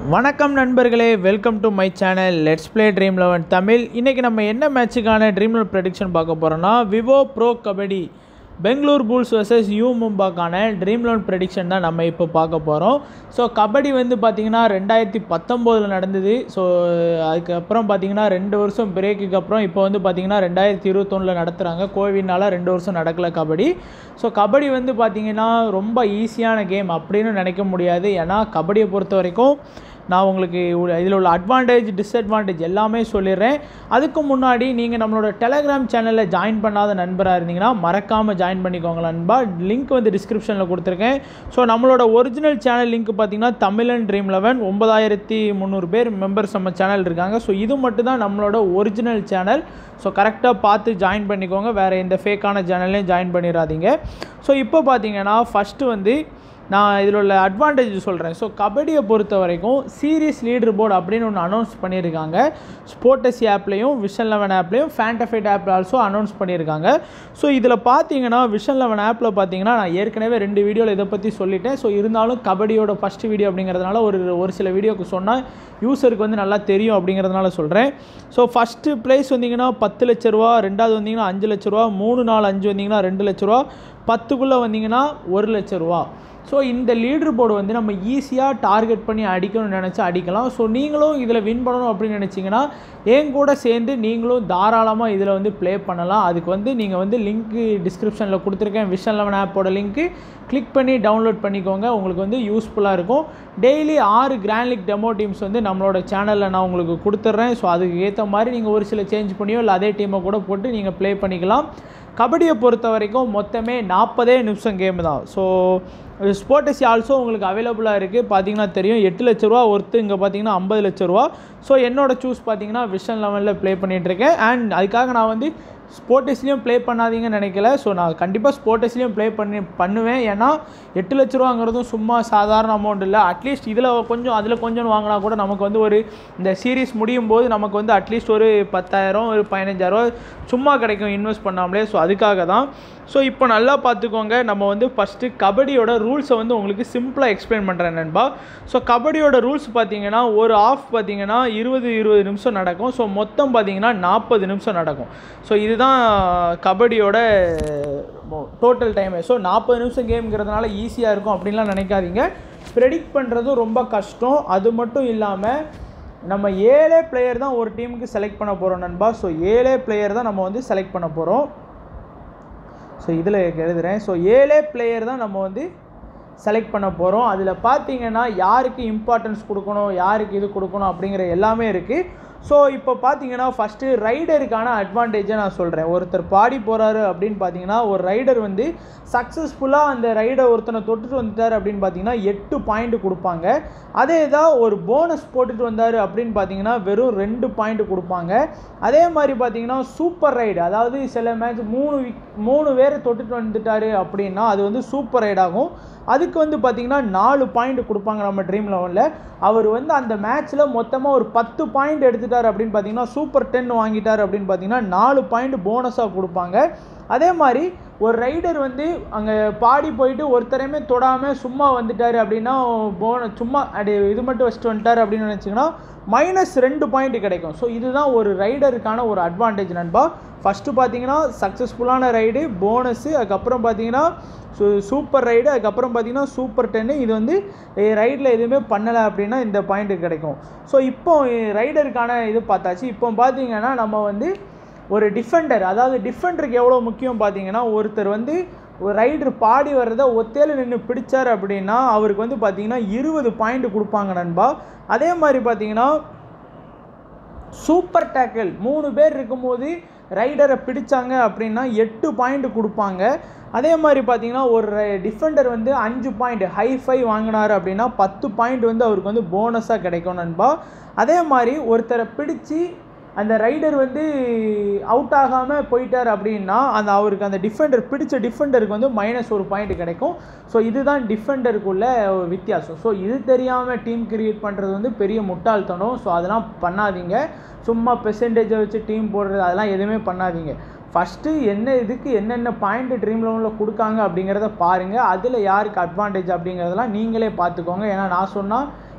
வணக்கம் நண்பர்களே welcome to my channel let's play dream eleven Tamil இன்றைக்கி நம்ம என்ன மேட்சுக்கான ட்ரீம் லெவன் ப்ரெடிக்ஷன் பார்க்க போகிறோன்னா Vivo pro kabaddi Bengaluru Bulls versus U மும்பாக்கான ட்ரீம் லெவன் ப்ரெடிக்ஷன் தான் நம்ம இப்போ பார்க்க போகிறோம் ஸோ கபடி வந்து பார்த்திங்கன்னா ரெண்டாயிரத்தி பத்தொம்போதில் நடந்தது ஸோ அதுக்கப்புறம் பார்த்திங்கன்னா ரெண்டு வருஷம் பிரேக்குக்கு அப்புறம் இப்போ வந்து பார்த்திங்கன்னா ரெண்டாயிரத்தி இருபத்தொன்னில் நடத்துகிறாங்க கோவிட்னால ரெண்டு வருஷம் நடக்கல கபடி ஸோ கபடி வந்து பார்த்திங்கன்னா ரொம்ப ஈஸியான கேம் அப்படின்னு நினைக்க முடியாது ஏன்னா கபடியை பொறுத்த வரைக்கும் நான் உங்களுக்கு இதில் உள்ள அட்வான்டேஜ் டிஸ்அட்வான்டேஜ் எல்லாமே சொல்லிடுறேன் அதுக்கு முன்னாடி நீங்கள் நம்மளோட டெலகிராம் சேனலில் ஜாயின் பண்ணாத நண்பராக இருந்தீங்கன்னா மறக்காமல் ஜாயின் பண்ணிக்கோங்க நண்பா லிங்க் வந்து டிஸ்கிரிப்ஷனில் கொடுத்துருக்கேன் ஸோ நம்மளோட ஒரிஜினல் சேனல் லிங்க் பார்த்தீங்கன்னா தமிழன் ட்ரீம் லெவன் ஒன்பதாயிரத்தி முந்நூறு பேர் மெம்பர்ஸ் நம்ம சேனல் இருக்காங்க ஸோ இது மட்டும் தான் நம்மளோட ஒரிஜினல் சேனல் ஸோ கரெக்டாக பார்த்து ஜாயின் பண்ணிக்கோங்க வேறு எந்த ஃபேக்கான சேனல்லையும் ஜாயின் பண்ணிடாதீங்க ஸோ இப்போ பார்த்தீங்கன்னா ஃபஸ்ட்டு வந்து நான் இதில் உள்ள அட்வான்டேஜ் சொல்கிறேன் ஸோ கபடியை பொறுத்த வரைக்கும் சீரியஸ் லீடர் போர்டு அப்படின்னு ஒன்று அனௌன்ஸ் பண்ணியிருக்காங்க ஸ்போர்டஸ் ஆப்லேயும் விஷன் லெவன் ஆப்லேயும் ஃபேண்டஃபைட் ஆப்பில் ஆல்சோ அனௌன்ஸ் பண்ணியிருக்காங்க ஸோ இதில் பார்த்தீங்கன்னா விஷன் லெவன் ஆப்பில் பார்த்தீங்கன்னா நான் ஏற்கனவே ரெண்டு வீடியோவில் இதை பற்றி சொல்லிட்டேன் ஸோ இருந்தாலும் கபடியோட ஃபஸ்ட் வீடியோ அப்படிங்கிறதுனால ஒரு ஒரு சில வீடியோக்கு சொன்னால் யூஸருக்கு வந்து நல்லா தெரியும் அப்படிங்கிறதுனால சொல்கிறேன் ஸோ ஃபஸ்ட்டு ப்ரைஸ் வந்தீங்கன்னா பத்து லட்ச ரூபா ரெண்டாவது வந்தீங்கன்னா அஞ்சு லட்ச ரூபா மூணு நாலு அஞ்சு வந்தீங்கன்னா ரெண்டு லட்ச ரூபா பத்துக்குள்ளே வந்தீங்கன்னா ஒரு லட்ச ரூபா ஸோ இந்த லீடர் போர்டு வந்து நம்ம ஈஸியாக டார்கெட் பண்ணி அடிக்கணும்னு நினச்சா அடிக்கலாம் ஸோ நீங்களும் இதில் வின் பண்ணணும் அப்படின்னு நினச்சிங்கன்னா என் கூட சேர்ந்து நீங்களும் தாராளமாக இதில் வந்து ப்ளே பண்ணலாம் அதுக்கு வந்து நீங்கள் வந்து லிங்க்கு டிஸ்கிரிப்ஷனில் கொடுத்துருக்கேன் விஷன் லெவன் ஆப்போட லிங்க்கு கிளிக் பண்ணி டவுன்லோட் பண்ணிக்கோங்க உங்களுக்கு வந்து யூஸ்ஃபுல்லாக இருக்கும் டெய்லி ஆறு கிராண்ட் லீக் டெமோ டீம்ஸ் வந்து நம்மளோட சேனலில் நான் உங்களுக்கு கொடுத்துட்றேன் ஸோ அதுக்கு ஏற்ற மாதிரி நீங்கள் ஒரு சில சேஞ்ச் பண்ணியோ இல்லை அதே டீமை கூட போட்டு நீங்கள் ப்ளே பண்ணிக்கலாம் கபடியை பொறுத்த வரைக்கும் மொத்தமே நாற்பதே நிமிஷம் கேம் தான் ஸோ ஸ்போர்டஸ் ஆல்சோ உங்களுக்கு அவைலபிளாக இருக்குது பார்த்தீங்கன்னா தெரியும் எட்டு லட்ச ரூபா ஒர்த்து இங்கே பார்த்தீங்கன்னா ஐம்பது லட்ச ரூபா ஸோ என்னோட சூஸ் பார்த்தீங்கன்னா விஷன் லெவலில் ப்ளே பண்ணிகிட்ருக்கேன் அண்ட் அதுக்காக நான் வந்து ஸ்போர்ட்டஸ்லேயும் ப்ளே பண்ணாதீங்கன்னு நினைக்கல ஸோ நான் கண்டிப்பாக ஸ்போர்ட்டஸ்லேயும் ப்ளே பண்ணி பண்ணுவேன் ஏன்னா எட்டு லட்ச ரூபாங்கிறதும் சும்மா சாதாரண அமௌண்ட் இல்லை அட்லீஸ்ட் இதில் கொஞ்சம் அதில் கொஞ்சம் வாங்கினா கூட நமக்கு வந்து ஒரு இந்த சீரீஸ் முடியும் போது நமக்கு வந்து அட்லீஸ்ட் ஒரு பத்தாயிரம் ஒரு பதினஞ்சாயிரம் சும்மா கிடைக்கும் இன்வெஸ்ட் பண்ணாமலே ஸோ அதுக்காக தான் ஸோ இப்போ நல்லா பார்த்துக்கோங்க நம்ம வந்து ஃபஸ்ட்டு கபடியோட ரூல்ஸை வந்து உங்களுக்கு சிம்பிளாக எக்ஸ்பிளைன் பண்ணுறேன் நண்பா ஸோ கபடியோட ரூல்ஸ் பார்த்தீங்கன்னா ஒரு ஆஃப் பார்த்தீங்கன்னா இருபது இருபது நிமிஷம் நடக்கும் ஸோ மொத்தம் பார்த்தீங்கன்னா நாற்பது நிமிஷம் நடக்கும் ஸோ இதுதான் கபடியோட டோட்டல் டைமு ஸோ நாற்பது நிமிஷம் கேம்ங்கிறதுனால ஈஸியாக இருக்கும் அப்படின்லாம் நினைக்காதீங்க ப்ரெடிக்ட் பண்ணுறதும் ரொம்ப கஷ்டம் அது மட்டும் இல்லாமல் நம்ம ஏழே பிளேயர் தான் ஒரு டீமுக்கு செலக்ட் பண்ண போகிறோம் நண்பா ஸோ ஏழே பிளேயர் தான் நம்ம வந்து செலக்ட் பண்ண போகிறோம் ஸோ இதில் எழுதுகிறேன் ஸோ ஏழே பிளேயர் தான் நம்ம வந்து செலக்ட் பண்ண போகிறோம் அதில் பார்த்தீங்கன்னா யாருக்கு இம்பார்ட்டன்ஸ் கொடுக்கணும் யாருக்கு இது கொடுக்கணும் அப்படிங்கிற எல்லாமே இருக்குது ஸோ இப்போ பார்த்தீங்கன்னா ஃபஸ்ட்டு ரைடருக்கான அட்வான்டேஜை நான் சொல்கிறேன் ஒருத்தர் பாடி போகிறாரு அப்படின்னு பார்த்தீங்கன்னா ஒரு ரைடர் வந்து சக்ஸஸ்ஃபுல்லாக அந்த ரைடர் ஒருத்தனை தொட்டுட்டு வந்துட்டார் அப்படின்னு பார்த்தீங்கன்னா எட்டு பாயிண்ட் கொடுப்பாங்க அதே தான் ஒரு போனஸ் போட்டுட்டு வந்தார் அப்படின்னு பார்த்தீங்கன்னா வெறும் ரெண்டு பாயிண்ட் கொடுப்பாங்க அதே மாதிரி பார்த்தீங்கன்னா சூப்பர் ரைடு அதாவது சில மேட்ச் மூணு மூணு பேர் தொட்டுட்டு வந்துட்டார் அப்படின்னா அது வந்து சூப்பர் ரைட் ஆகும் அதுக்கு வந்து பார்த்திங்கன்னா நாலு பாயிண்ட் கொடுப்பாங்க நம்ம ட்ரீம் லெவனில் அவர் வந்து அந்த மேட்ச்சில் மொத்தமாக ஒரு பத்து பாயிண்ட் எடுத்துட்டார் அப்படின்னு பார்த்தீங்கன்னா சூப்பர் டென் வாங்கிட்டார் அப்படின்னு பார்த்தீங்கன்னா நாலு பாயிண்ட் போனஸாக கொடுப்பாங்க அதே மாதிரி ஒரு ரைடர் வந்து அங்கே பாடி போயிட்டு ஒருத்தரையுமே தொடாமல் சும்மா வந்துட்டார் அப்படின்னா போன சும்மா அப்படி இது மட்டும் வச்சுட்டு வந்துட்டார் அப்படின்னு நினச்சிங்கன்னா மைனஸ் ரெண்டு பாயிண்ட் கிடைக்கும் ஸோ இதுதான் ஒரு ரைடருக்கான ஒரு அட்வான்டேஜ் நண்பா ஃபஸ்ட்டு பார்த்தீங்கன்னா சக்ஸஸ்ஃபுல்லான ரைடு போனஸு அதுக்கப்புறம் பார்த்தீங்கன்னா ஸோ சூப்பர் ரைடு அதுக்கப்புறம் பார்த்தீங்கன்னா சூப்பர் டென்னு இது வந்து ரைடில் எதுவுமே பண்ணலை அப்படின்னா இந்த பாயிண்ட்டு கிடைக்கும் ஸோ இப்போ ரைடருக்கான இது பார்த்தாச்சு இப்போ பார்த்தீங்கன்னா நம்ம வந்து ஒரு டிஃபெண்டர் அதாவது டிஃபெண்டருக்கு எவ்வளோ முக்கியம் பார்த்தீங்கன்னா ஒருத்தர் வந்து ஒரு ரைடர் பாடி வர்றத ஒத்தையில் நின்று பிடிச்சார் அப்படின்னா அவருக்கு வந்து பார்த்தீங்கன்னா இருபது பாயிண்ட் கொடுப்பாங்க நண்பா அதே மாதிரி பார்த்தீங்கன்னா சூப்பர் டேக்கிள் மூணு பேர் இருக்கும்போது ரைடரை பிடிச்சாங்க அப்படின்னா எட்டு பாயிண்ட் கொடுப்பாங்க அதே மாதிரி பார்த்தீங்கன்னா ஒரு டிஃபெண்டர் வந்து அஞ்சு பாயிண்ட் ஹை ஃபை வாங்கினார் அப்படின்னா பத்து பாயிண்ட் வந்து அவருக்கு வந்து போனஸாக கிடைக்கும் நண்பா அதே மாதிரி ஒருத்தரை பிடிச்சி அந்த ரைடர் வந்து அவுட் ஆகாமல் போயிட்டார் அப்படின்னா அந்த அவருக்கு அந்த டிஃபெண்டர் பிடிச்ச டிஃபெண்டருக்கு வந்து மைனஸ் ஒரு பாயிண்ட் கிடைக்கும் ஸோ இதுதான் டிஃபெண்டருக்குள்ள வித்தியாசம் ஸோ இது தெரியாமல் டீம் கிரியேட் பண்ணுறது வந்து பெரிய முட்டாள்தனம் ஸோ அதெல்லாம் பண்ணாதீங்க சும்மா பெர்சன்டேஜை வச்சு டீம் போடுறது அதெல்லாம் எதுவுமே பண்ணாதீங்க ஃபஸ்ட்டு என்ன இதுக்கு என்னென்ன பாயிண்ட் ட்ரீம் லெவனில் கொடுக்காங்க அப்படிங்கிறத பாருங்கள் அதில் யாருக்கு அட்வான்டேஜ் அப்படிங்கிறதெல்லாம் நீங்களே பார்த்துக்கோங்க ஏன்னா நான் சொன்னால்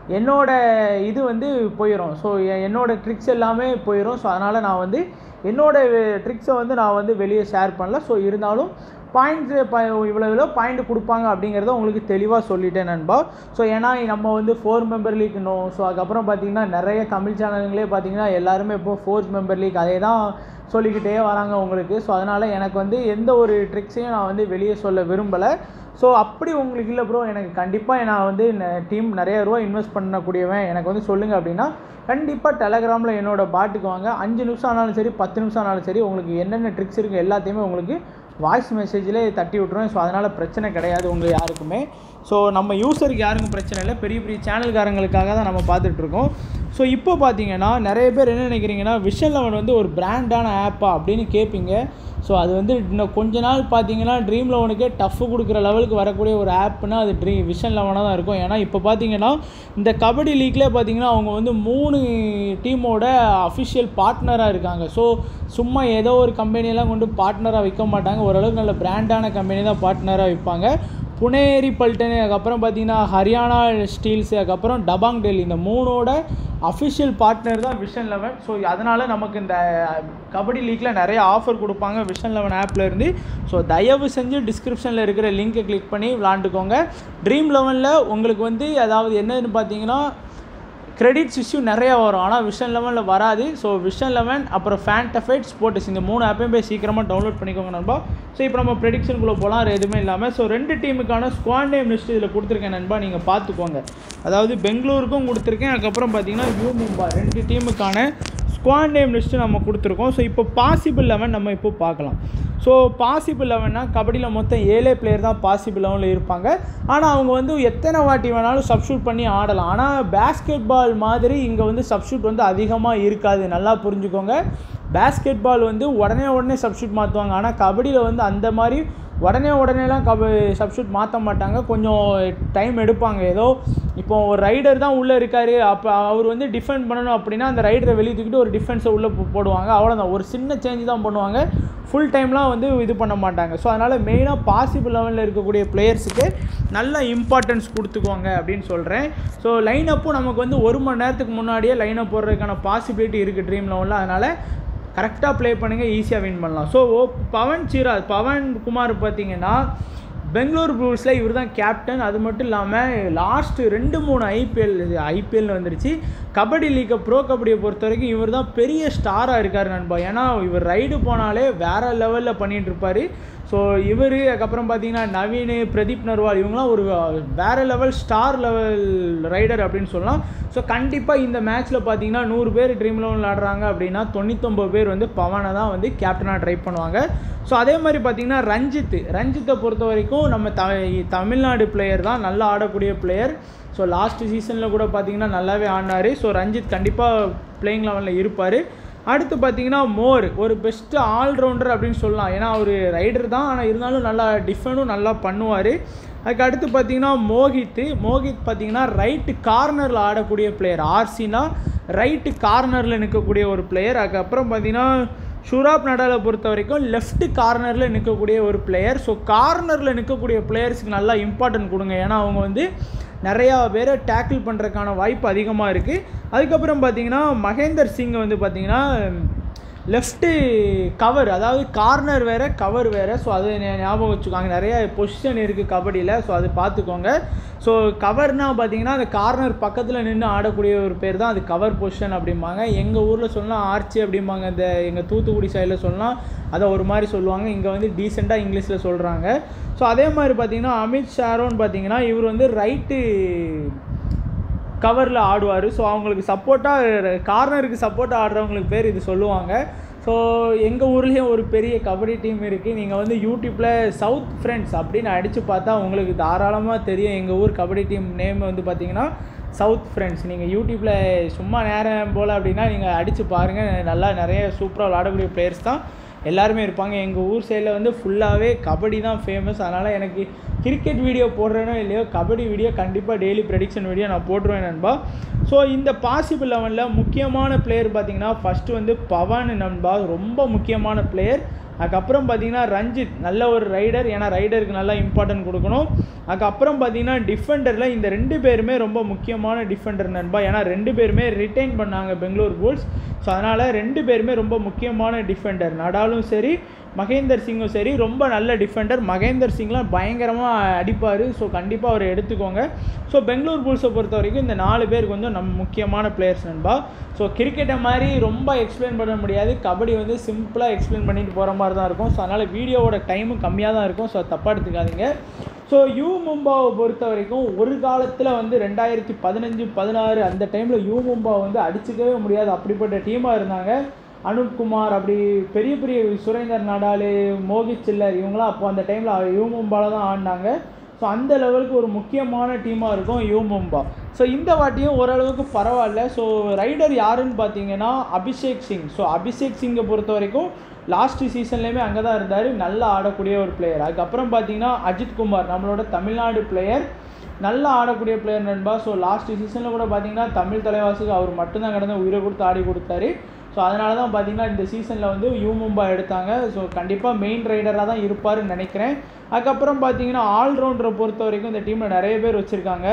என்னோட இது வந்து போயிடும் ஸோ என்னோட ட்ரிக்ஸ் எல்லாமே போயிடும் ஸோ அதனால் நான் வந்து என்னோட ட்ரிக்ஸை வந்து நான் வந்து வெளியே ஷேர் பண்ணல ஸோ இருந்தாலும் பாயிண்ட்ஸ் இவ்வளோ இவ்வளோ பாயிண்ட் கொடுப்பாங்க அப்படிங்கிறத உங்களுக்கு தெளிவாக சொல்லிட்டேன் நண்பா ஸோ ஏன்னா நம்ம வந்து ஃபோர் மெம்பர் லீக் இன்னும் ஸோ அதுக்கப்புறம் பார்த்தீங்கன்னா நிறைய தமிழ் சேனலுங்களே பார்த்தீங்கன்னா எல்லாருமே இப்போ ஃபோர்த் மெம்பர் லீக் அதே தான் சொல்லிக்கிட்டே வராங்க உங்களுக்கு ஸோ அதனால் எனக்கு வந்து எந்த ஒரு ட்ரிக்ஸையும் நான் வந்து வெளியே சொல்ல விரும்பலை ஸோ அப்படி உங்களுக்கு இல்லை ப்ரோ எனக்கு கண்டிப்பாக நான் வந்து டீம் நிறைய ரூபா இன்வெஸ்ட் பண்ணக்கூடியவன் எனக்கு வந்து சொல்லுங்கள் அப்படின்னா கண்டிப்பாக டெலகிராமில் என்னோட பாட்டுக்கு வாங்க அஞ்சு நிமிஷம் ஆனாலும் சரி பத்து நிமிஷம் ஆனாலும் சரி உங்களுக்கு என்னென்ன ட்ரிக்ஸ் இருக்குது எல்லாத்தையுமே உங்களுக்கு வாய்ஸ் மெசேஜில் தட்டி விட்ருவேன் ஸோ அதனால் பிரச்சனை கிடையாது உங்களுக்கு யாருக்குமே ஸோ நம்ம யூஸருக்கு யாருக்கும் பிரச்சனை இல்லை பெரிய பெரிய சேனல்காரங்களுக்காக தான் நம்ம பார்த்துட்ருக்கோம் ஸோ இப்போ பார்த்தீங்கன்னா நிறைய பேர் என்ன நினைக்கிறீங்கன்னா விஷன் லெவன் வந்து ஒரு பிராண்டான ஆப்பா அப்படின்னு கேட்பீங்க ஸோ அது வந்து இன்னும் கொஞ்ச நாள் பார்த்தீங்கன்னா ட்ரீம் லெவனுக்கே டஃப் கொடுக்குற லெவலுக்கு வரக்கூடிய ஒரு ஆப்னா அது ட்ரீ விஷன் லெவனாக தான் இருக்கும் ஏன்னா இப்போ பார்த்தீங்கன்னா இந்த கபடி லீக்லேயே பார்த்தீங்கன்னா அவங்க வந்து மூணு டீமோட அஃபிஷியல் பார்ட்னராக இருக்காங்க ஸோ சும்மா ஏதோ ஒரு கம்பெனியெல்லாம் கொண்டு பார்ட்னராக விற்க மாட்டாங்க ஓரளவுக்கு நல்ல பிராண்டான கம்பெனி தான் பார்ட்னராக விற்பாங்க புனேரி பல்டன் அதுக்கப்புறம் பார்த்தீங்கன்னா ஹரியானா ஸ்டீல்ஸ் அதுக்கப்புறம் டபாங் டெல்லி இந்த மூணோட அஃபிஷியல் பார்ட்னர் தான் விஷன் லெவன் ஸோ அதனால் நமக்கு இந்த கபடி லீக்கில் நிறைய ஆஃபர் கொடுப்பாங்க விஷன் லெவன் ஆப்பில் இருந்து ஸோ தயவு செஞ்சு டிஸ்கிரிப்ஷனில் இருக்கிற லிங்கை கிளிக் பண்ணி விளாண்டுக்கோங்க ட்ரீம் லெவனில் உங்களுக்கு வந்து அதாவது என்னன்னு பார்த்தீங்கன்னா கிரெடிட்ஸ் இஷ்யூ நிறையா வரும் ஆனால் விஷன் லெவனில் வராது ஸோ விஷன் லெவன் அப்புறம் ஃபேண்டஃபைட் ஸ்போர்ட்ஸ் இந்த மூணு ஆப்பையும் போய் சீக்கிரமாக டவுன்லோட் பண்ணிக்கோங்க நண்பா ஸோ இப்போ நம்ம ப்ரெடிக்ஷனுக்குள்ளே போகலாம் அது எதுவுமே இல்லாமல் ஸோ ரெண்டு டீமுக்கான ஸ்குவாட் நேம் லிஸ்ட் இதில் கொடுத்துருக்கேன் நண்பா நீங்கள் பார்த்துக்கோங்க அதாவது பெங்களூருக்கும் கொடுத்துருக்கேன் அதுக்கப்புறம் பார்த்தீங்கன்னா யூ மும்பா ரெண்டு டீமுக்கான ஸ்குவாட் நேம் லிஸ்ட்டு நம்ம கொடுத்துருக்கோம் ஸோ இப்போ பாசிபிள் லெவன் நம்ம இப்போ பார்க்கலாம் ஸோ பாசிபிள் லெவன்னா கபடியில் மொத்தம் ஏழே பிளேயர் தான் பாசிபிள் லெவனில் இருப்பாங்க ஆனால் அவங்க வந்து எத்தனை வாட்டி வேணாலும் சப்ஸ்டியூட் பண்ணி ஆடலாம் ஆனால் பேஸ்கெட் பால் மாதிரி இங்கே வந்து சப்ஸ்டியூட் வந்து அதிகமாக இருக்காது நல்லா புரிஞ்சுக்கோங்க பேஸ்கெட் பால் வந்து உடனே உடனே சப்ஸ்டியூட் மாற்றுவாங்க ஆனால் கபடியில் வந்து அந்த மாதிரி உடனே உடனேலாம் கப சப்ஸ்டியூட் மாற்ற மாட்டாங்க கொஞ்சம் டைம் எடுப்பாங்க ஏதோ இப்போ ஒரு ரைடர் தான் உள்ளே இருக்கார் அப்போ அவர் வந்து டிஃபெண்ட் பண்ணணும் அப்படின்னா அந்த ரைடரை வெளியே தூக்கிட்டு ஒரு டிஃபென்ஸை உள்ளே போடுவாங்க அவ்வளோதான் ஒரு சின்ன சேஞ்ச் தான் பண்ணுவாங்க ஃபுல் டைம்லாம் வந்து இது பண்ண மாட்டாங்க ஸோ அதனால் மெயினாக பாசிபிள் லெவலில் இருக்கக்கூடிய பிளேயர்ஸுக்கு நல்ல இம்பார்ட்டன்ஸ் கொடுத்துக்குவாங்க அப்படின்னு சொல்கிறேன் ஸோ லைன் அப்பும் நமக்கு வந்து ஒரு மணி நேரத்துக்கு முன்னாடியே லைன் அப் போடுறதுக்கான பாசிபிலிட்டி இருக்குது ட்ரீம் லெவலில் அதனால் கரெக்டாக ப்ளே பண்ணுங்கள் ஈஸியாக வின் பண்ணலாம் ஸோ ஓ பவன் சீராஜ் பவன் குமார் பார்த்தீங்கன்னா பெங்களூர் ப்ளூஸில் இவர் தான் கேப்டன் அது மட்டும் இல்லாமல் லாஸ்ட்டு ரெண்டு மூணு ஐபிஎல் ஐபிஎல் வந்துருச்சு கபடி லீக்கை ப்ரோ கபடியை பொறுத்த வரைக்கும் இவர் தான் பெரிய ஸ்டாராக இருக்கார் நண்பா ஏன்னா இவர் ரைடு போனாலே வேறு லெவலில் பண்ணிகிட்டு இருப்பார் ஸோ இவர் அதுக்கப்புறம் பார்த்தீங்கன்னா நவீன் பிரதீப் நர்வால் இவங்களாம் ஒரு வேறு லெவல் ஸ்டார் லெவல் ரைடர் அப்படின்னு சொல்லலாம் ஸோ கண்டிப்பாக இந்த மேட்ச்சில் பார்த்தீங்கன்னா நூறு பேர் ட்ரீம் லெவல் விளாடுறாங்க அப்படின்னா தொண்ணூத்தொம்பது பேர் வந்து பவனை தான் வந்து கேப்டனாக ட்ரை பண்ணுவாங்க ஸோ அதே மாதிரி பார்த்தீங்கன்னா ரஞ்சித் ரஞ்சித்தை பொறுத்த வரைக்கும் நம்ம த தமிழ்நாடு பிளேயர் தான் நல்லா ஆடக்கூடிய பிளேயர் ஸோ லாஸ்ட் சீசனில் கூட பார்த்தீங்கன்னா நல்லாவே ஆடினார் ஸோ ரஞ்சித் கண்டிப்பாக பிளேயிங் லெவலில் இருப்பார் அடுத்து பார்த்தீங்கன்னா மோர் ஒரு பெஸ்ட்டு ஆல்ரவுண்டர் அப்படின்னு சொல்லலாம் ஏன்னா அவர் ரைடர் தான் ஆனால் இருந்தாலும் நல்லா டிஃபனும் நல்லா பண்ணுவார் அதுக்கு அடுத்து பார்த்தீங்கன்னா மோஹித் மோஹித் பார்த்தீங்கன்னா ரைட்டு கார்னரில் ஆடக்கூடிய பிளேயர் ஆர்சினா ரைட்டு கார்னரில் நிற்கக்கூடிய ஒரு பிளேயர் அதுக்கப்புறம் பார்த்தீங்கன்னா ஷுராப் நடாலை பொறுத்த வரைக்கும் லெஃப்ட் கார்னரில் நிற்கக்கூடிய ஒரு பிளேயர் ஸோ கார்னரில் நிற்கக்கூடிய பிளேயர்ஸுக்கு நல்லா இம்பார்ட்டன்ட் கொடுங்க ஏன்னா அவங்க வந்து நிறையா பேரை டேக்கிள் பண்ணுறதுக்கான வாய்ப்பு அதிகமாக இருக்குது அதுக்கப்புறம் பார்த்தீங்கன்னா மகேந்தர் சிங் வந்து பார்த்தீங்கன்னா லெஃப்ட்டு கவர் அதாவது கார்னர் வேறு கவர் வேறு ஸோ அது ஞாபகம் வச்சுக்கோங்க நிறைய பொசிஷன் இருக்குது கபடியில் ஸோ அது பார்த்துக்கோங்க ஸோ கவர்னால் பார்த்தீங்கன்னா அந்த கார்னர் பக்கத்தில் நின்று ஆடக்கூடிய ஒரு பேர் தான் அது கவர் பொசிஷன் அப்படிம்பாங்க எங்கள் ஊரில் சொல்லலாம் ஆர்ச்சி அப்படிம்பாங்க இந்த எங்கள் தூத்துக்குடி சைடில் சொல்லலாம் அதை ஒரு மாதிரி சொல்லுவாங்க இங்கே வந்து டீசெண்டாக இங்கிலீஷில் சொல்கிறாங்க ஸோ அதே மாதிரி பார்த்தீங்கன்னா அமித் ஷாரோன்னு பார்த்தீங்கன்னா இவர் வந்து ரைட்டு கவரில் ஆடுவார் ஸோ அவங்களுக்கு சப்போர்ட்டாக கார்னருக்கு சப்போர்ட்டாக ஆடுறவங்களுக்கு பேர் இது சொல்லுவாங்க ஸோ எங்கள் ஊர்லேயும் ஒரு பெரிய கபடி டீம் இருக்குது நீங்கள் வந்து யூடியூப்பில் சவுத் ஃப்ரெண்ட்ஸ் அப்படின்னு அடித்து பார்த்தா உங்களுக்கு தாராளமாக தெரியும் எங்கள் ஊர் கபடி டீம் நேம் வந்து பார்த்தீங்கன்னா சவுத் ஃப்ரெண்ட்ஸ் நீங்கள் யூடியூப்பில் சும்மா நேரம் போல் அப்படின்னா நீங்கள் அடித்து பாருங்கள் நல்லா நிறைய சூப்பராக விளாடக்கூடிய பிளேயர்ஸ் தான் எல்லாருமே இருப்பாங்க எங்கள் ஊர் சைடில் வந்து ஃபுல்லாகவே கபடி தான் ஃபேமஸ் அதனால் எனக்கு கிரிக்கெட் வீடியோ போடுறேனோ இல்லையோ கபடி வீடியோ கண்டிப்பாக டெய்லி ப்ரெடிக்ஷன் வீடியோ நான் போட்டுருவேன் நண்பா ஸோ இந்த பாசிபிள் லெவனில் முக்கியமான பிளேயர் பார்த்தீங்கன்னா ஃபஸ்ட்டு வந்து பவன் நண்பா ரொம்ப முக்கியமான பிளேயர் அதுக்கப்புறம் பார்த்தீங்கன்னா ரஞ்சித் நல்ல ஒரு ரைடர் ஏன்னா ரைடருக்கு நல்லா இம்பார்ட்டன்ட் கொடுக்கணும் அதுக்கப்புறம் பார்த்தீங்கன்னா டிஃபெண்டரில் இந்த ரெண்டு பேருமே ரொம்ப முக்கியமான டிஃபெண்டர் நண்பா ஏன்னா ரெண்டு பேருமே ரிட்டைன் பண்ணாங்க பெங்களூர் பூல்ஸ் ஸோ அதனால் ரெண்டு பேருமே ரொம்ப முக்கியமான டிஃபெண்டர் நடாலும் சரி மகேந்தர் சிங்கும் சரி ரொம்ப நல்ல டிஃபெண்டர் மகேந்தர் சிங்லாம் பயங்கரமாக அடிப்பார் ஸோ கண்டிப்பாக அவர் எடுத்துக்கோங்க ஸோ பெங்களூர் புல்ஸை பொறுத்த வரைக்கும் இந்த நாலு பேர் கொஞ்சம் நம்ம முக்கியமான பிளேயர்ஸ் நண்பா ஸோ கிரிக்கெட்டை மாதிரி ரொம்ப எக்ஸ்பிளைன் பண்ண முடியாது கபடி வந்து சிம்பிளாக எக்ஸ்பிளைன் பண்ணிட்டு போகிற மாதிரி தான் இருக்கும் ஸோ அதனால் வீடியோவோட டைமும் கம்மியாக தான் இருக்கும் ஸோ தப்பாக எடுத்துக்காதீங்க ஸோ யூ மும்பாவை பொறுத்த வரைக்கும் ஒரு காலத்தில் வந்து ரெண்டாயிரத்தி பதினஞ்சு பதினாறு அந்த டைமில் யூ மும்பா வந்து அடிச்சுக்கவே முடியாது அப்படிப்பட்ட டீமாக இருந்தாங்க அனுப்குமார் அப்படி பெரிய பெரிய சுரேந்தர் நடாலு மோகித் சில்லர் இவங்களாம் அப்போ அந்த டைமில் யூ மும்பாவில் தான் ஆடினாங்க ஸோ அந்த லெவலுக்கு ஒரு முக்கியமான டீமாக இருக்கும் யூ மும்பா ஸோ இந்த வாட்டியும் ஓரளவுக்கு பரவாயில்ல ஸோ ரைடர் யாருன்னு பார்த்தீங்கன்னா அபிஷேக் சிங் ஸோ அபிஷேக் சிங்கை பொறுத்த வரைக்கும் லாஸ்ட் சீசன்லேயுமே அங்கே தான் இருந்தார் நல்லா ஆடக்கூடிய ஒரு பிளேயர் அதுக்கப்புறம் பார்த்தீங்கன்னா அஜித் குமார் நம்மளோட தமிழ்நாடு பிளேயர் நல்லா ஆடக்கூடிய பிளேயர் நண்பா ஸோ லாஸ்ட் சீசனில் கூட பார்த்தீங்கன்னா தமிழ் தலைவாசிக்கு அவர் மட்டும்தான் கடந்து உயிரை கொடுத்து ஆடி கொடுத்தாரு ஸோ அதனால தான் பார்த்தீங்கன்னா இந்த சீசனில் வந்து யூ மும்பா எடுத்தாங்க ஸோ கண்டிப்பாக மெயின் ரைடராக தான் இருப்பாருன்னு நினைக்கிறேன் அதுக்கப்புறம் பார்த்தீங்கன்னா ஆல்ரவுண்டரை பொறுத்த வரைக்கும் இந்த டீமில் நிறைய பேர் வச்சுருக்காங்க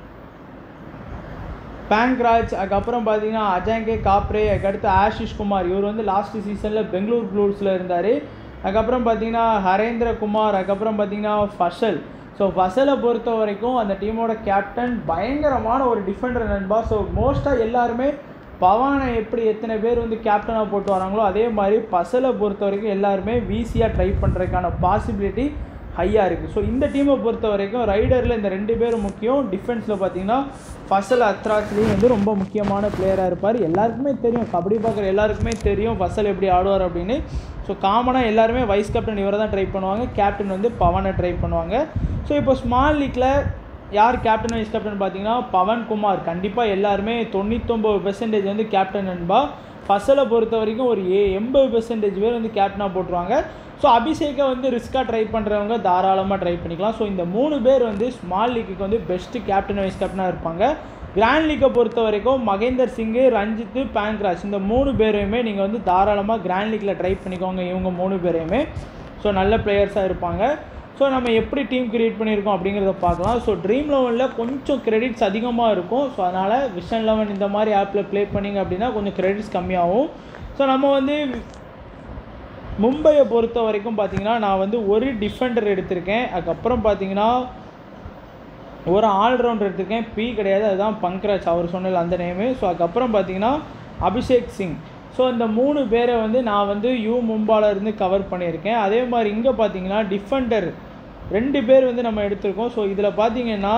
பேங்க்ராஜ் அதுக்கப்புறம் பார்த்தீங்கன்னா அஜாங்கே காப்ரே அதுக்கடுத்து ஆஷிஷ் குமார் இவர் வந்து லாஸ்ட் சீசனில் பெங்களூர் ப்ளூஸில் இருந்தார் அதுக்கப்புறம் பார்த்தீங்கன்னா ஹரேந்திர குமார் அதுக்கப்புறம் பார்த்தீங்கன்னா ஃபஷல் ஸோ ஃபசலை பொறுத்த வரைக்கும் அந்த டீமோட கேப்டன் பயங்கரமான ஒரு டிஃபெண்டர் நண்பா ஸோ மோஸ்ட்டாக எல்லாருமே பவானை எப்படி எத்தனை பேர் வந்து கேப்டனாக போட்டு வராங்களோ அதே மாதிரி பசலை பொறுத்த வரைக்கும் எல்லாருமே வீசியாக ட்ரை பண்ணுறதுக்கான பாசிபிலிட்டி ஹையாக இருக்குது ஸோ இந்த டீமை பொறுத்த வரைக்கும் ரைடரில் இந்த ரெண்டு பேரும் முக்கியம் டிஃபென்ஸில் பார்த்தீங்கன்னா ஃபசல் அத்ராஸ்லேயும் வந்து ரொம்ப முக்கியமான பிளேயராக இருப்பார் எல்லாருக்குமே தெரியும் கபடி பார்க்குற எல்லாருக்குமே தெரியும் ஃபசல் எப்படி ஆடுவார் அப்படின்னு ஸோ காமனாக எல்லாருமே வைஸ் கேப்டன் இவரை தான் ட்ரை பண்ணுவாங்க கேப்டன் வந்து பவனை ட்ரை பண்ணுவாங்க ஸோ இப்போ ஸ்மால் லீக்கில் யார் கேப்டன் வைஸ் கேப்டன் பார்த்தீங்கன்னா பவன்குமார் கண்டிப்பாக எல்லாருமே தொண்ணூத்தொம்பது பெர்சன்டேஜ் வந்து கேப்டன் நண்பா ஃபசலை பொறுத்த வரைக்கும் ஒரு ஏ எண்பது பெர்சன்டேஜ் பேர் வந்து கேப்டனாக போட்டுருவாங்க ஸோ அபிஷேக்கை வந்து ரிஸ்க்காக ட்ரை பண்ணுறவங்க தாராளமாக ட்ரை பண்ணிக்கலாம் ஸோ இந்த மூணு பேர் வந்து ஸ்மால் லீக்குக்கு வந்து பெஸ்ட்டு கேப்டன் வைஸ் கேப்டனாக இருப்பாங்க கிராண்ட் லீக்கை பொறுத்த வரைக்கும் மகேந்தர் சிங்கு ரஞ்சித்து பேங்க்ராஜ் இந்த மூணு பேரையுமே நீங்கள் வந்து தாராளமாக கிராண்ட் லீக்கில் ட்ரை பண்ணிக்கோங்க இவங்க மூணு பேரையுமே ஸோ நல்ல பிளேயர்ஸாக இருப்பாங்க ஸோ நம்ம எப்படி டீம் கிரியேட் பண்ணியிருக்கோம் அப்படிங்கிறத பார்க்கலாம் ஸோ ட்ரீம் லெவனில் கொஞ்சம் கிரெடிட்ஸ் அதிகமாக இருக்கும் ஸோ அதனால் விஷன் லெவன் இந்த மாதிரி ஆப்பில் ப்ளே பண்ணிங்க அப்படின்னா கொஞ்சம் கிரெடிட்ஸ் கம்மியாகும் ஸோ நம்ம வந்து மும்பையை பொறுத்த வரைக்கும் பார்த்தீங்கன்னா நான் வந்து ஒரு டிஃபெண்டர் எடுத்திருக்கேன் அதுக்கப்புறம் பார்த்தீங்கன்னா ஒரு ஆல்ரவுண்டர் எடுத்திருக்கேன் பி கிடையாது அதுதான் பங்க்ராஜ் அவர் சொன்னல அந்த நேமு ஸோ அதுக்கப்புறம் பார்த்தீங்கன்னா அபிஷேக் சிங் ஸோ இந்த மூணு பேரை வந்து நான் வந்து யூ மும்பால இருந்து கவர் பண்ணியிருக்கேன் அதே மாதிரி இங்கே பார்த்தீங்கன்னா டிஃபெண்டர் ரெண்டு பேர் வந்து நம்ம எடுத்திருக்கோம் ஸோ இதில் பார்த்தீங்கன்னா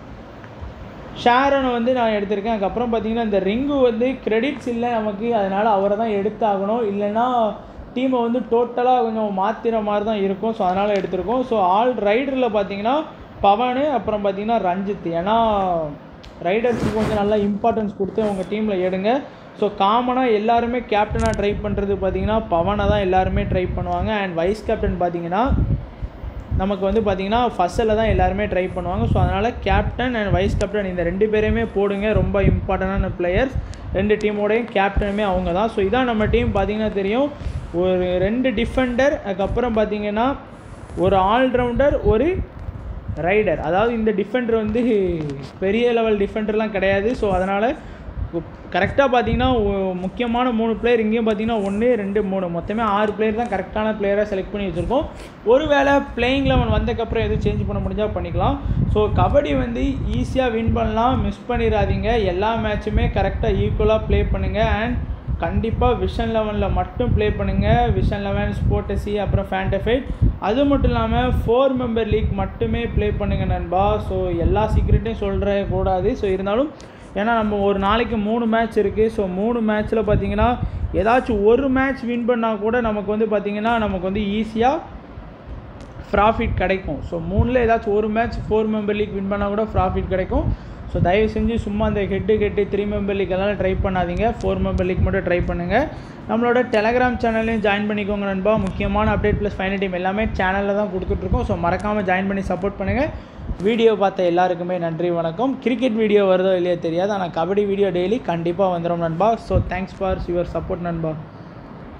ஷேரனை வந்து நான் எடுத்திருக்கேன் அதுக்கப்புறம் பார்த்தீங்கன்னா இந்த ரிங்கு வந்து கிரெடிட்ஸ் இல்லை நமக்கு அதனால் அவரை தான் எடுத்தாகணும் இல்லைன்னா டீமை வந்து டோட்டலாக கொஞ்சம் மாற்றிற மாதிரி தான் இருக்கும் ஸோ அதனால் எடுத்திருக்கோம் ஸோ ஆல் ரைடரில் பார்த்தீங்கன்னா பவனு அப்புறம் பார்த்தீங்கன்னா ரஞ்சித் ஏன்னா ரைடர்ஸுக்கு கொஞ்சம் நல்லா இம்பார்ட்டன்ஸ் கொடுத்து உங்கள் டீமில் எடுங்க ஸோ காமனாக எல்லாருமே கேப்டனாக ட்ரை பண்ணுறது பார்த்தீங்கன்னா பவனை தான் எல்லாருமே ட்ரை பண்ணுவாங்க அண்ட் வைஸ் கேப்டன் பார்த்தீங்கன்னா நமக்கு வந்து பார்த்தீங்கன்னா ஃபஸ்ட்டில் தான் எல்லாருமே ட்ரை பண்ணுவாங்க ஸோ அதனால் கேப்டன் அண்ட் வைஸ் கேப்டன் இந்த ரெண்டு பேரையுமே போடுங்க ரொம்ப இம்பார்ட்டண்டான பிளேயர்ஸ் ரெண்டு டீமோடையும் கேப்டனுமே அவங்க தான் ஸோ இதான் நம்ம டீம் பார்த்தீங்கன்னா தெரியும் ஒரு ரெண்டு டிஃபெண்டர் அதுக்கப்புறம் பார்த்தீங்கன்னா ஒரு ஆல்ரவுண்டர் ஒரு ரைடர் அதாவது இந்த டிஃபெண்டர் வந்து பெரிய லெவல் டிஃபெண்டர்லாம் கிடையாது ஸோ அதனால் கரெக்டாக பார்த்தீங்கன்னா ஒ- முக்கியமான மூணு பிளேயர் இங்கேயும் பார்த்தீங்கன்னா ஒன்று ரெண்டு மூணு மொத்தமே ஆறு பிளேயர் தான் கரெக்டான பிளேயராக செலக்ட் பண்ணி வச்சுருக்கோம் ஒருவேளை பிளேயிங் லெவன் வந்ததுக்கப்புறம் எதுவும் சேஞ்ச் பண்ண முடிஞ்சால் பண்ணிக்கலாம் ஸோ கபடி வந்து ஈஸியாக வின் பண்ணலாம் மிஸ் பண்ணிடாதீங்க எல்லா மேட்சுமே கரெக்டாக ஈக்குவலாக ப்ளே பண்ணுங்கள் அண்ட் கண்டிப்பாக விஷன் லெவனில் மட்டும் ப்ளே பண்ணுங்கள் விஷன் லெவன் ஸ்போர்டசி அப்புறம் ஃபேண்டஃபைட் அது மட்டும் இல்லாமல் ஃபோர் மெம்பர் லீக் மட்டுமே ப்ளே பண்ணுங்கள் நண்பா ஸோ எல்லா சீக்ரெட்டையும் சொல்கிற கூடாது ஸோ இருந்தாலும் ஏன்னா நம்ம ஒரு நாளைக்கு மூணு மேட்ச் இருக்குது ஸோ மூணு மேட்ச்சில் பார்த்தீங்கன்னா ஏதாச்சும் ஒரு மேட்ச் வின் பண்ணால் கூட நமக்கு வந்து பார்த்தீங்கன்னா நமக்கு வந்து ஈஸியாக ப்ராஃபிட் கிடைக்கும் ஸோ மூணில் ஏதாச்சும் ஒரு match four member league win பண்ணால் கூட ப்ராஃபிட் கிடைக்கும் ஸோ தயவு செஞ்சு சும்மா அந்த head head three member league எல்லாம் ட்ரை பண்ணாதீங்க ஃபோர் மெம்பர் லீக் மட்டும் ட்ரை பண்ணுங்கள் நம்மளோட டெலகிராம் சேனல்லையும் ஜாயின் பண்ணிக்கோங்க நண்பா முக்கியமான அப்டேட் ப்ளஸ் ஃபைனல் டீம் எல்லாமே சேனலில் தான் கொடுத்துட்ருக்கோம் ஸோ மறக்காமல் ஜாயின் பண்ணி சப்போர்ட் பண்ணுங்கள் வீடியோ பார்த்த எல்லாருக்குமே நன்றி வணக்கம் கிரிக்கெட் வீடியோ வருதோ இல்லையோ தெரியாது ஆனால் கபடி வீடியோ டெய்லி கண்டிப்பாக வந்துடும் நண்பா so thanks for your support நண்பா